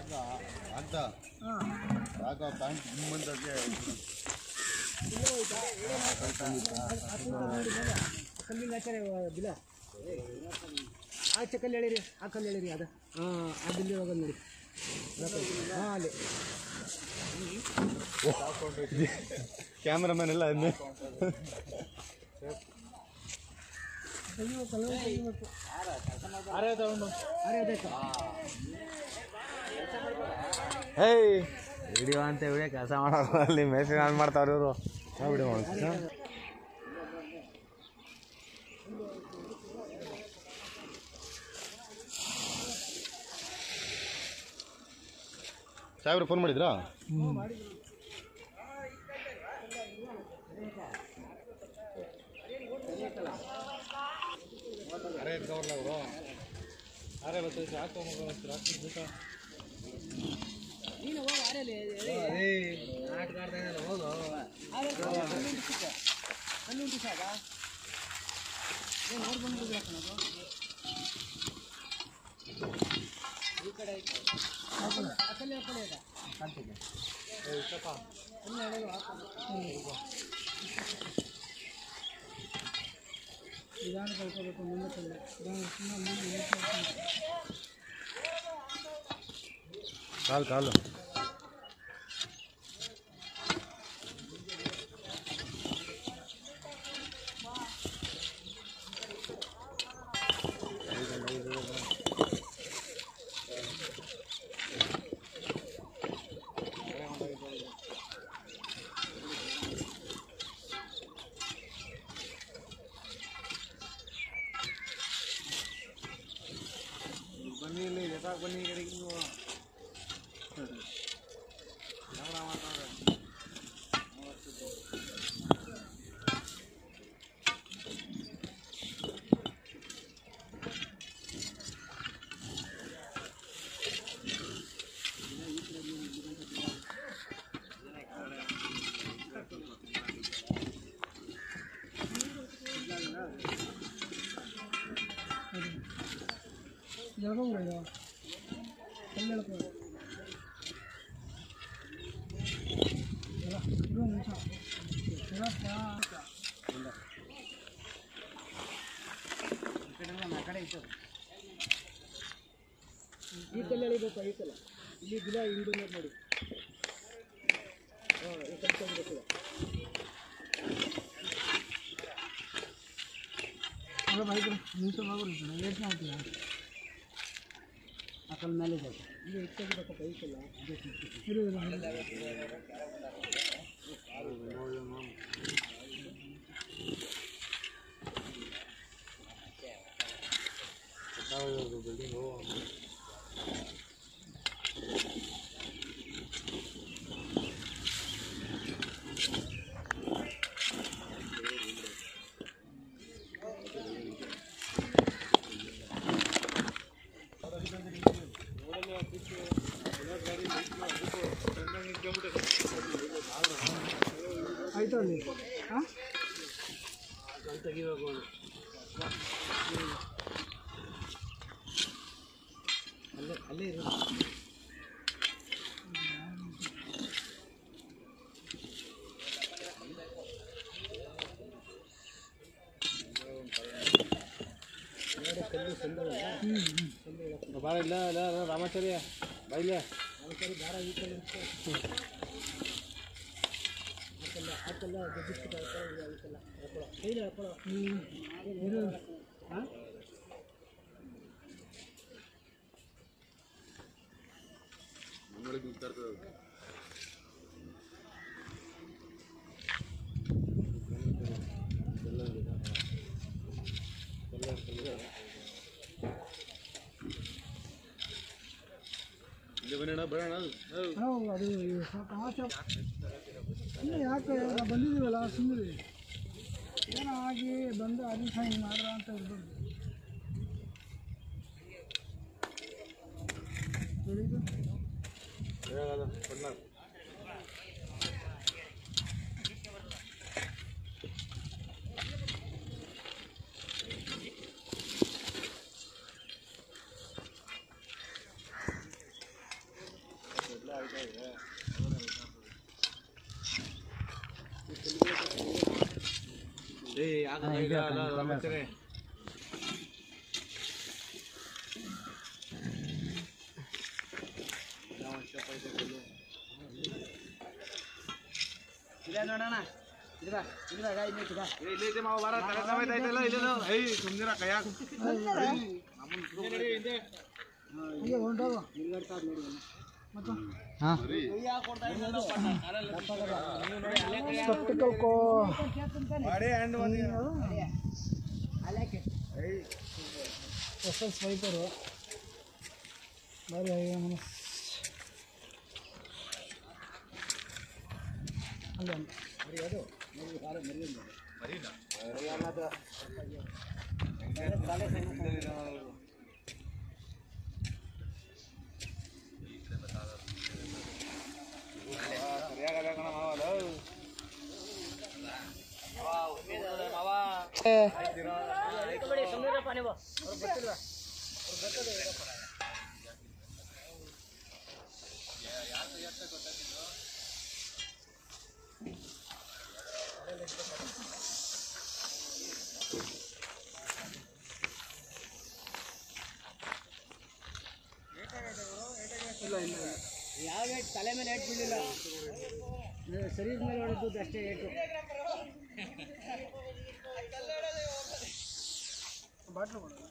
ಅಂತ ಆಗ ಪ್ಯಾಂಟ್ ಮುಂದಕ್ಕೆ ಕಲ್ಲಿಂದ ಆಚಾರ ಬಿಲ ಆಚೆ ಕಲ್ಲು ಹೇಳಿರಿ ಆ ಕಲ್ಲು ಹೇಳಿರಿ ಅದು ಹಾಂ ಆ ಬಿಲ್ಲಿ ಹೋಗೋದು ನೋಡಿ ಹಾಂ ಅಲ್ಲಿ ಕ್ಯಾಮ್ರಾಮನ್ ಎಲ್ಲ ಅದನ್ನೇ ತೆಗಿಬೇಕು ಎಲ್ಲ ತೆಗಿಬೇಕು ಅರೆ ತಗೊಂಡು ಅರೆ ಅದಕ್ಕೆ ಹೇಯ್ ವಿಡಿಯೋ ಅಂತ ವಿಡಿಯೋ ಕೆಲಸ ಮಾಡೋರು ಅಲ್ಲಿ ಮೆಸೇಜ್ ಆನ್ ಮಾಡ್ತಾವ್ರಿ ಇವರು ವಿಡಿಯೋ ಸಾಹೇಬ್ರು ಫೋನ್ ಮಾಡಿದ್ರಾ ನೀನು ಹೋಗಿ ಆರೆಯಲ್ಲಿ ಆಟ ಆಡ್ತಾ ಹೋಗು ಕಲ್ಲುಂಟು ಸಾಕ ಏನು ನೋಡಿ ಬಂದ್ಬಿಟ್ಟಿದ್ರೆ ಕಣದು ಈ ಕಡೆ ಐತೆ ಆ ಕಲ್ಲು ಆ ಕಲ್ಲು ಆ ಕಡೆ ಇದೆ ಕಲ್ಲು ಎಳೆದು ಹಾಕೋದು. ನಿಧಾನ ಕಳ್ಕೋಬೇಕು ಮುಂದೆ ಕಲ್ಲು ನಿಧಾನ ಸುಮ್ಮನೆ ಮುಂದೆ ನಿಲ್ಸ್ಬೇಕು. ಕಾಲು ಕಾಲು ಬನ್ನಿ ಇಲ್ಲಿ ಎತ್ತಾಕ್ ಬನ್ನಿ ಈ ಕಡೆಗೆ ನೀವು ಎಳ್ಕೊಂಬಿಡು ಇದು ಕಲ್ಲು ಎಳ್ಕೊ ಎಲ್ಲ ಇದು ಒಂದು ನಿಮಿಷ ಇರಪ್ಪ. ಈ ಕಲ್ಲು ಎಳಿಬೇಕು ಈ ಕಲ್ಲ ಇಲ್ಲಿ ಗಿಡ ಹಿಂಡು ನೋಡಿ ಹಾಂ ಈ ಕಲ್ಲು ತೆಗಿಬೇಕು ಅಲ್ಲ ಬೈಕ್ ನಿಮಿಷ ಬಾಗುರು ಯೋಚನೆ ಆಗ್ತೀಯ ಆ ಕಲ್ಲು ಮೇಲೆ ಇದೆ ಇಲ್ಲಿ ಇಟ್ಟಾಗಿರಪ್ಪ ಬೈಕಲ್ಲ ಇರು ಇರು, ಇರು. ಆಯ್ತು ಅಲ್ಲಿ ಹಾಂ ಅಲ್ಲೇ ಅಲ್ಲೇ ಇರು ಬಾರ ಇಲ್ಲ ಇಲ್ಲ ಇಲ್ಲ, ರಾಮಾಚಾರ್ಯ ಬಾ ಇಲ್ಲೇ ಹಾಂ ಹೌದು ಅದು ಸ್ವಲ್ಪ ಆಚೆ ಇಲ್ಲ ಯಾಕೆ ನಾವು ಬಂದಿದ್ದೀವಲ್ಲ ಸುಮ್ಮನೆ ಏನೋ ಆಗಿ ಬಂದು ಅದು ಹಿಂಗೆ ಮಾಡ್ರ ಅಂತ ಇರ್ಬೋದು ಹೇಳಿದ್ದು ಹೀಗೆ ಹೊಂಟೋಗು ಮತ್ತು ಸ್ಪೆಕ್ಟಿಕಲ್ ಕೋ ಎಸ್ ಎಲ್ ಸ್ವೈಪರು ಬಾರಿ ಮನಸ್ ಅಲ್ಲ ಯಾವ ಏಟ್ ತಲೆ ಮೇಲೆ ಏಟ್ ಬೀಳಿಲ್ಲ ಶರೀರದ ಮೇಲೆ ಹೊಡೆದ್ದು ಅಷ್ಟೇ ಏಟು ಬಾಟ್ಲು ಕೊಡು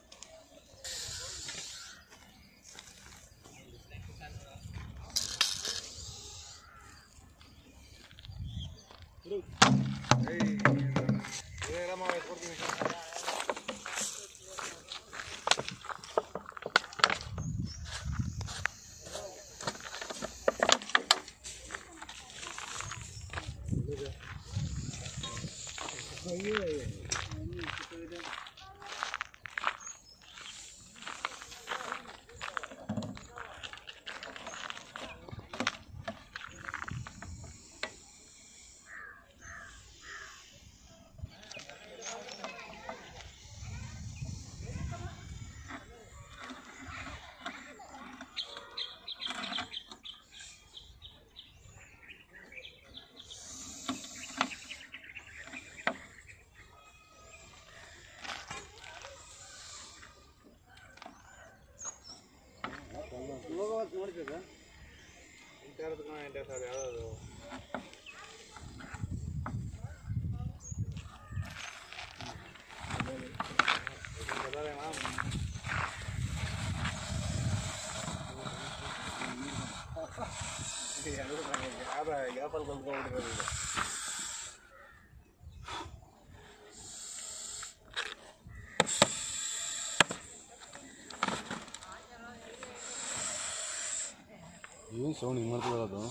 ಏನು ಸೌಂಡ್ ಹಿಂಗೆ ಮಾಡ್ತದಲ್ಲ ಅದು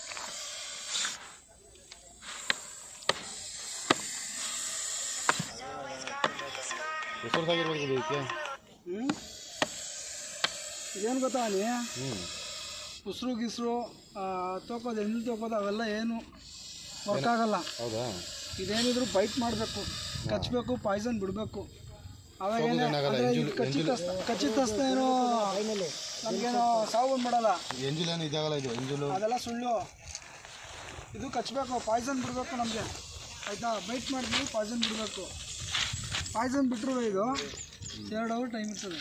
ಹೆಸರು ಆಗಿರ್ಬೇಕು ಇದಕ್ಕೆ ಹ್ಞೂ ಇದೇನು ಗೊತ್ತಾ ಅಲ್ಲಿ ಹ್ಞೂ ಉಸಿರು ಗಿಸ್ರು ತೋಕೋದು ಎಣ್ಣೆ ತೋಕೋದು ಅವೆಲ್ಲ ಏನು ವರ್ಕ್ ಆಗಲ್ಲ ಹೌದಾ ಇದೇನಿದ್ರು ಬೈಟ್ ಮಾಡಬೇಕು ಕಚ್ಚಬೇಕು ಪಾಯ್ಸನ್ ಬಿಡಬೇಕು ಅವಾಗ ತೋಕೋದು ಏನಾಗಲ್ಲ, ಎಂಜಲು- ಖಚಿತ ಖಚಿತಸ್ತ ಏನೋ ನಮಗೇನೋ ಸಾವು ಮಾಡಲ್ಲ ಎಂಜಿಲ್ ಏನು ಇದಾಗಲ್ಲ ಇದು ಎಂಜಿಲು ಅದೆಲ್ಲ ಸುಳ್ಳು ಇದು ಕಚ್ಚಬೇಕು ಪಾಯ್ಸನ್ ಬಿಡಬೇಕು ನಮಗೆ ಆಯಿತಾ ಬೈಟ್ ಮಾಡಿದ್ವಿ ಪಾಯ್ಸನ್ ಬಿಡಬೇಕು ಪಾಯ್ಸನ್ ಬಿಟ್ಟರು ಇದು ಎರಡು ಅವರ್ ಟೈಮ್ ಇರ್ತದೆ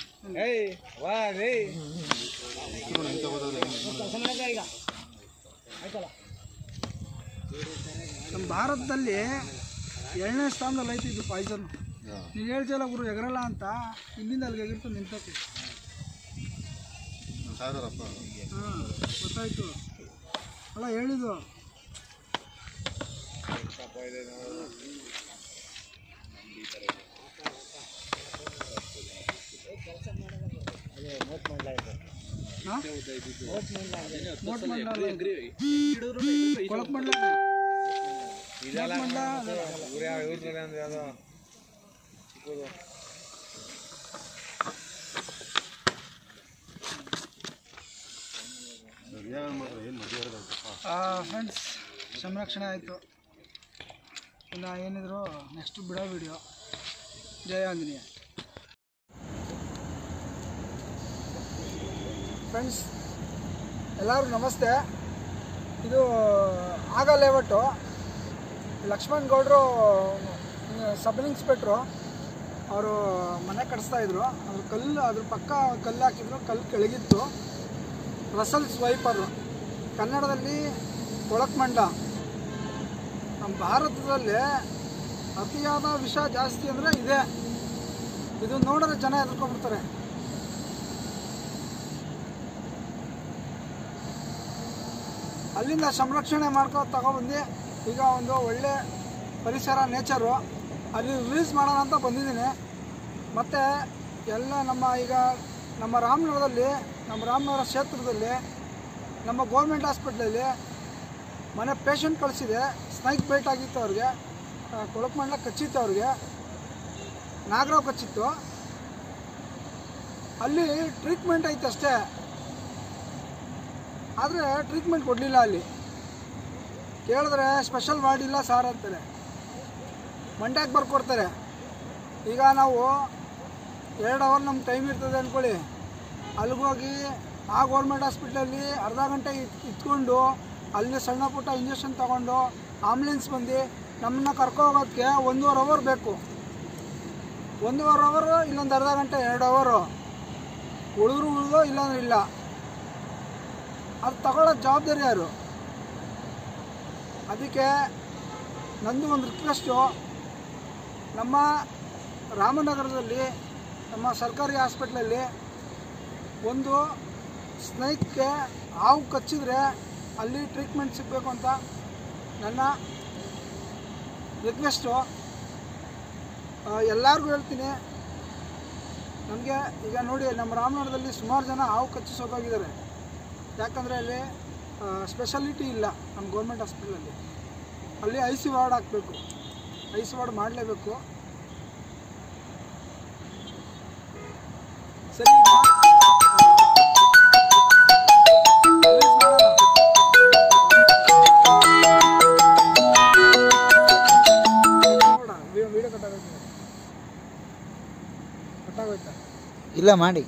ನಮ್ಮ ಭಾರತದಲ್ಲಿ ಎರಡನೇ ಸ್ಥಾನದಲ್ಲಿ ಐತಿ ಇದು ಪಾಯ್ಸನ್ ನೀನು ಹೇಳ್ತಿಲ್ಲ ಗುರು ಎಗರಲ್ಲ ಅಂತ ಇಲ್ಲಿಂದ ಅಲ್ಲಿಗೆ ಎಗಿರ್ತು ನಿಂತಕ್ಕೆ ಸಾವಿರಪ್ಪ ಹಾಂ ಗೊತ್ತಾಯ್ತು ಅಲ್ಲ ಹೇಳಿದ್ದು ಹಾಂ? ಮೋಟ್ ಮಂಡಲ ಅಲ್ಲ ಇದು. ಕೊಳಕ್ ಮಂಡಲ ಮೋಟ್ ಮಂಡಲ ಅದಲ್ಲ. ಏನು ಮಾಡಿದ್ರೆ ಏನು ಮದುವೆ ಇರೋದಪ್ಪ ಫ್ರೆಂಡ್ಸ್ ಸಂರಕ್ಷಣೆ ಆಯಿತು ಇನ್ನು ಏನಿದ್ರು ನೆಕ್ಸ್ಟ್ ಬಿಡೋ ವಿಡಿಯೋ ಜಯ ಆಂಜನೇಯ ಫ್ರೆಂಡ್ಸ್ ಎಲ್ಲರೂ ನಮಸ್ತೆ ಇದು ಆಗ ಲೇಔಟು ಲಕ್ಷ್ಮಣ್ ಗೌಡರು ಸಬ್ ಇನ್ಸ್ಪೆಕ್ಟ್ರು ಅವರು ಮನೆ ಕಟ್ಸ್ತಾ ಇದ್ರು ಅದ್ರ ಕಲ್ಲು ಅದ್ರ ಪಕ್ಕ ಕಲ್ಲು ಹಾಕಿದ್ರು ಕಲ್ಲು ಕೆಳಗಿತ್ತು ರಸಲ್ ಸ್ವೈಪರು ಕನ್ನಡದಲ್ಲಿ ಕೊಳಕ್ಮಂಡ ನಮ್ಮ ಭಾರತದಲ್ಲಿ ಅತಿಯಾದ ವಿಷ ಜಾಸ್ತಿ ಅಂದರೆ ಇದೆ ಇದು ನೋಡಿದ್ರೆ ಜನ ಹೆದರ್ಕೊಂಡ್ಬಿಡ್ತಾರೆ ಅಲ್ಲಿಂದ ಸಂರಕ್ಷಣೆ ಮಾಡ್ಕೊ ತಗೊಬಂದು ಈಗ ಒಂದು ಒಳ್ಳೆ ಪರಿಸರ ನೇಚರು ಅಲ್ಲಿ ರಿಲೀಸ್ ಮಾಡೋಣ ಅಂತ ಬಂದಿದ್ದೀನಿ ಮತ್ತು ಎಲ್ಲ ನಮ್ಮ ಈಗ ನಮ್ಮ ರಾಮನಗರದಲ್ಲಿ ನಮ್ಮ ರಾಮನಗರ ಕ್ಷೇತ್ರದಲ್ಲಿ ನಮ್ಮ ಗೌರ್ಮೆಂಟ್ ಹಾಸ್ಪಿಟ್ಲಲ್ಲಿ ಮನೆ ಪೇಷಂಟ್ ಕಳಿಸಿದೆ ಸ್ನೈಕ್ ಬೈಟ್ ಆಗಿತ್ತು ಅವ್ರಿಗೆ ಕೊಳಕ್ಮಂಡ್ಲ ಕಚ್ಚಿತ್ತು ಅವ್ರಿಗೆ ನಾಗರಾವ್ ಕಚ್ಚಿತ್ತು ಅಲ್ಲಿ ಟ್ರೀಟ್ಮೆಂಟ್ ಐತೆ ಅಷ್ಟೇ ಆದರೆ ಟ್ರೀಟ್ಮೆಂಟ್ ಕೊಡಲಿಲ್ಲ ಅಲ್ಲಿ ಕೇಳಿದ್ರೆ ಸ್ಪೆಷಲ್ ವಾರ್ಡ್ ಇಲ್ಲ ಸಾರ್ ಅಂತಾರೆ ಮಂಡ್ಯಕ್ಕೆ ಬರ್ಕೊಡ್ತಾರೆ ಈಗ ನಾವು ಎರಡು ಅವರ್ ನಮ್ಮ ಟೈಮ್ ಇರ್ತದೆ ಅಂದ್ಕೊಳ್ಳಿ ಅಲ್ಲಿಗೋಗಿ ಆ ಗೌರ್ಮೆಂಟ್ ಹಾಸ್ಪಿಟ್ಲಲ್ಲಿ ಅರ್ಧ ಗಂಟೆ ಇಟ್- ಇಟ್ಕೊಂಡು ಅಲ್ಲಿ ಸಣ್ಣ ಪುಟ್ಟ ಇಂಜೆಕ್ಷನ್ ತೊಗೊಂಡು ಆಂಬುಲೆನ್ಸ್ ಬಂದು ನಮ್ಮನ್ನ ಕರ್ಕೊ ಹೋಗೋದಕ್ಕೆ ಒಂದೂವರೆ ಅವರ್ ಬೇಕು ಒಂದೂವರೆ ಅವರು ಇಲ್ಲೊಂದು ಅರ್ಧ ಗಂಟೆ ಎರಡು ಅವರು ಉಳಿದ್ರು ಉಳಿದೋ ಇಲ್ಲಾಂದ್ರೆ ಇಲ್ಲ ಅದು ತಗೊಳ್ಳೋ ಜವಾಬ್ದಾರಿ ಯಾರು ಅದಕ್ಕೆ ನಂದು ಒಂದು ರಿಕ್ವೆಸ್ಟು ನಮ್ಮ ರಾಮನಗರದಲ್ಲಿ ನಮ್ಮ ಸರ್ಕಾರಿ ಹಾಸ್ಪಿಟ್ಲಲ್ಲಿ ಒಂದು ಸ್ನೇಹಿತಕ್ಕೆ ಹಾವು ಕಚ್ಚಿದ್ರೆ ಅಲ್ಲಿ ಟ್ರೀಟ್ಮೆಂಟ್ ಸಿಗಬೇಕು ಅಂತ ನನ್ನ ರಿಕ್ವೆಸ್ಟು ಎಲ್ಲರಿಗೂ ಹೇಳ್ತೀನಿ ನಮಗೆ ಈಗ ನೋಡಿ ನಮ್ಮ ರಾಮನಗರದಲ್ಲಿ ಸುಮಾರು ಜನ ಹಾವು ಕಚ್ಚಿ ಸೋತೋಗಿದ್ದಾರೆ ಯಾಕಂದರೆ ಅಲ್ಲಿ ಸ್ಪೆಷಾಲಿಟಿ ಇಲ್ಲ ನಮ್ಮ ಗೌರ್ಮೆಂಟ್ ಹಾಸ್ಪಿಟ್ಲಲ್ಲಿ ಅಲ್ಲಿ ಐ ಸಿ ವಾರ್ಡ್ ಹಾಕಬೇಕು ಐ ಸಿ ವಾರ್ಡ್ ಮಾಡಲೇಬೇಕು ಸರಿ ಈಗ, ಆ, release ಮಾಡೋಣ. ನೋಡೋಣ, ವಿ- ವಿಡಿಯೋ ಕಟ್ಟಾಗೋಯ್ತು ಕಟ್ಟಾಗೋಯ್ತಾ ಇಲ್ಲ ಮಾಡಿ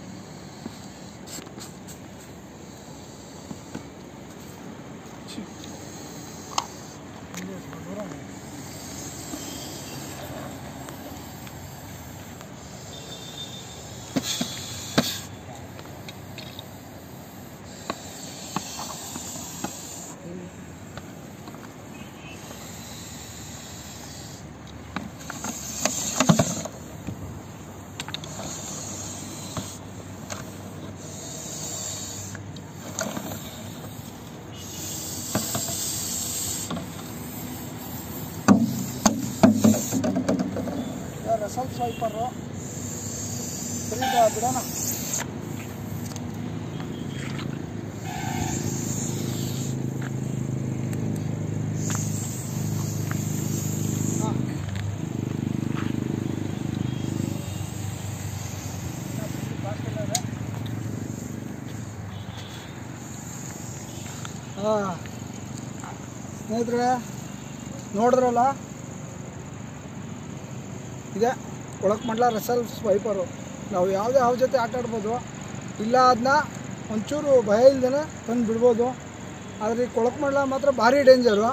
ರೆಸಲ್ಟ್ ಸ್ವೈಪರು ಸರಿ ಈಗ ಬಿಡೋಣ ಹಾ. ಹಾ ಸ್ನೇಹಿತರೆ ನೋಡಿದ್ರಲ್ಲ ಇದೆ ಒಳಕ್ಮಂಡ್ಲ ರೆಸಲ್ ಸ್ವೈಪರು ನಾವು ಯಾವುದೇ ಯಾವ ಜೊತೆ ಆಟ ಆಡ್ಬೋದು ಇಲ್ಲ ಅದನ್ನ ಒಂಚೂರು ಭಯ ಇಲ್ದೇ ತಂದು ಬಿಡ್ಬೋದು ಆದರೆ ಈ ಕೊಳಕ್ಮಂಡ್ಲ ಮಾತ್ರ ಭಾರಿ ಡೇಂಜರು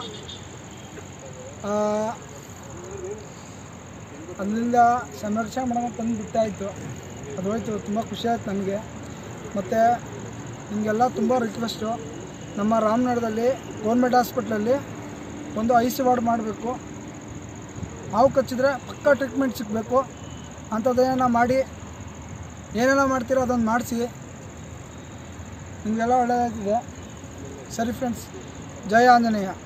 ಅದರಿಂದ ಸಂರಕ್ಷಣೆ ಮಾಡೋಣ ತಂದು ಬಿಟ್ಟಾಯಿತು ಅದು ಹೋಯ್ತು ತುಂಬ ಖುಷಿ ಆಯ್ತು ನನಗೆ ಮತ್ತು ನಿಮಗೆಲ್ಲ ತುಂಬ ರಿಕ್ವೆಸ್ಟು ನಮ್ಮ ರಾಮನಗರದಲ್ಲಿ ಗೌರ್ಮೆಂಟ್ ಹಾಸ್ಪಿಟ್ಲಲ್ಲಿ ಒಂದು ಐ ಸಿ ವಾರ್ಡ್ ಮಾಡಬೇಕು ಹಾವು ಕಚ್ಚಿದ್ರೆ ಪಕ್ಕ ಟ್ರೀಟ್ಮೆಂಟ್ ಸಿಗಬೇಕು ಅಂಥದ್ದೇನ ಮಾಡಿ ಏನೆಲ್ಲ ಮಾಡ್ತೀರೋ ಅದನ್ನು ಮಾಡಿಸಿ ನಿಮಗೆಲ್ಲ ಒಳ್ಳೆಯದಾಗ್ತಿದೆ ಸರಿ ಫ್ರೆಂಡ್ಸ್ ಜಯ ಆಂಜನೇಯ